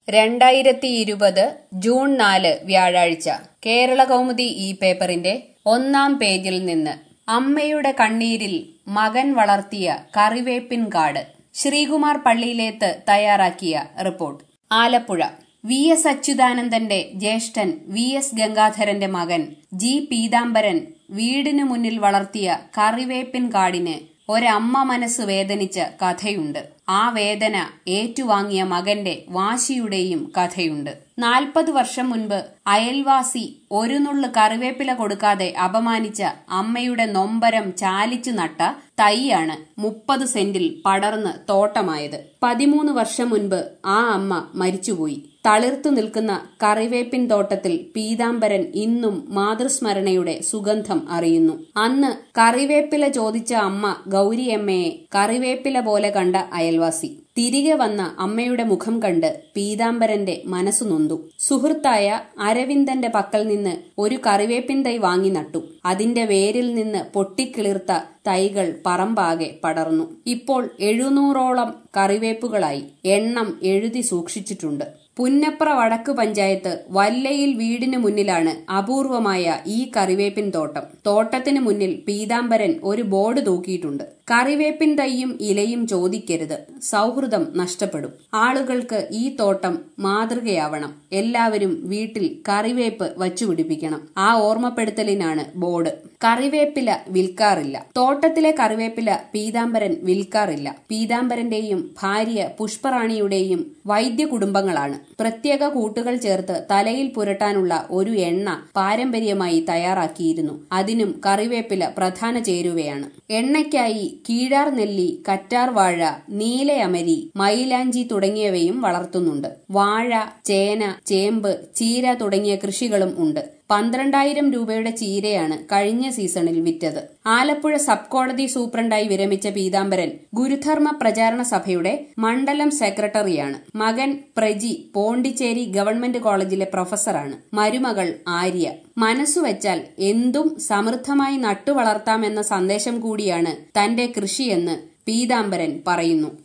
രണ്ടായിരത്തി ഇരുപത് ജൂൺ നാല് വ്യാഴാഴ്ച കേരള കൗമുദി ഈ പേപ്പറിന്റെ ഒന്നാം പേജിൽ നിന്ന് അമ്മയുടെ കണ്ണീരിൽ മകൻ വളർത്തിയ കറിവേപ്പിൻ കാട് ശ്രീകുമാർ പള്ളിയിലേത്ത് തയ്യാറാക്കിയ റിപ്പോർട്ട് ആലപ്പുഴ വി എസ് അച്യുതാനന്ദന്റെ ജ്യേഷ്ഠൻ വി എസ് ഗംഗാധരന്റെ മകൻ ജി പീതാംബരൻ വീടിനു മുന്നിൽ വളർത്തിയ കറിവേപ്പിൻ കാടിന് ഒരമ്മ മനസ്സ് വേദനിച്ച കഥയുണ്ട് ആ വേദന ഏറ്റുവാങ്ങിയ മകന്റെ വാശിയുടെയും കഥയുണ്ട് നാൽപ്പത് വർഷം മുൻപ് അയൽവാസി ഒരു നുള്ളു കറിവേപ്പില കൊടുക്കാതെ അപമാനിച്ച അമ്മയുടെ നൊമ്പരം ചാലിച്ചു നട്ട തൈയാണ് മുപ്പത് സെന്റിൽ പടർന്ന് തോട്ടമായത് പതിമൂന്ന് വർഷം മുൻപ് ആ അമ്മ മരിച്ചുപോയി തളിർത്തു നിൽക്കുന്ന കറിവേപ്പിൻ തോട്ടത്തിൽ പീതാംബരൻ ഇന്നും മാതൃസ്മരണയുടെ സുഗന്ധം അറിയുന്നു അന്ന് കറിവേപ്പില ചോദിച്ച അമ്മ ഗൗരിയമ്മയെ കറിവേപ്പില പോലെ കണ്ട അയൽവാസി തിരികെ വന്ന അമ്മയുടെ മുഖം കണ്ട് പീതാംബരന്റെ മനസ്സു നൊന്തു സുഹൃത്തായ അരവിന്ദന്റെ പക്കൽ നിന്ന് ഒരു കറിവേപ്പിൻ തൈ വാങ്ങി നട്ടു അതിന്റെ വേരിൽ നിന്ന് പൊട്ടിക്കിളിർത്ത തൈകൾ പറമ്പാകെ പടർന്നു ഇപ്പോൾ എഴുന്നൂറോളം കറിവേപ്പുകളായി എണ്ണം എഴുതി സൂക്ഷിച്ചിട്ടുണ്ട് പുന്നപ്ര വടക്ക് പഞ്ചായത്ത് വല്ലയിൽ വീടിന് മുന്നിലാണ് അപൂർവമായ ഈ കറിവേപ്പിൻ തോട്ടം തോട്ടത്തിന് മുന്നിൽ പീതാംബരൻ ഒരു ബോർഡ് തൂക്കിയിട്ടുണ്ട് കറിവേപ്പിൻ തൈയും ഇലയും ചോദിക്കരുത് സൗഹൃദം നഷ്ടപ്പെടും ആളുകൾക്ക് ഈ തോട്ടം മാതൃകയാവണം എല്ലാവരും വീട്ടിൽ കറിവേപ്പ് വച്ചുപിടിപ്പിക്കണം ആ ഓർമ്മപ്പെടുത്തലിനാണ് ബോർഡ് കറിവേപ്പില വിൽക്കാറില്ല തോട്ടത്തിലെ കറിവേപ്പില പീതാംബരൻ വിൽക്കാറില്ല പീതാംബരന്റെയും ഭാര്യ പുഷ്പറാണിയുടെയും വൈദ്യ കുടുംബങ്ങളാണ് പ്രത്യേക കൂട്ടുകൾ ചേർത്ത് തലയിൽ പുരട്ടാനുള്ള ഒരു എണ്ണ പാരമ്പര്യമായി തയ്യാറാക്കിയിരുന്നു അതിനും കറിവേപ്പില പ്രധാന ചേരുവയാണ് എണ്ണയ്ക്കായി കീഴാർ നെല്ലി കറ്റാർ വാഴ നീലയമരി മൈലാഞ്ചി തുടങ്ങിയവയും വളർത്തുന്നുണ്ട് വാഴ ചേന ചേമ്പ് ചീര തുടങ്ങിയ കൃഷികളും ഉണ്ട് പന്ത്രണ്ടായിരം രൂപയുടെ ചീരയാണ് കഴിഞ്ഞ സീസണിൽ വിറ്റത് ആലപ്പുഴ സബ് കോടതി സൂപ്രണ്ടായി വിരമിച്ച പീതാംബരൻ ഗുരുധർമ്മ പ്രചാരണ സഭയുടെ മണ്ഡലം സെക്രട്ടറിയാണ് മകൻ പ്രജി പോണ്ടിച്ചേരി ഗവൺമെന്റ് കോളേജിലെ പ്രൊഫസറാണ് മരുമകൾ ആര്യ മനസ്സുവെച്ചാൽ എന്തും സമൃദ്ധമായി നട്ടുവളർത്താമെന്ന സന്ദേശം കൂടിയാണ് തന്റെ കൃഷിയെന്ന് പീതാംബരൻ പറയുന്നു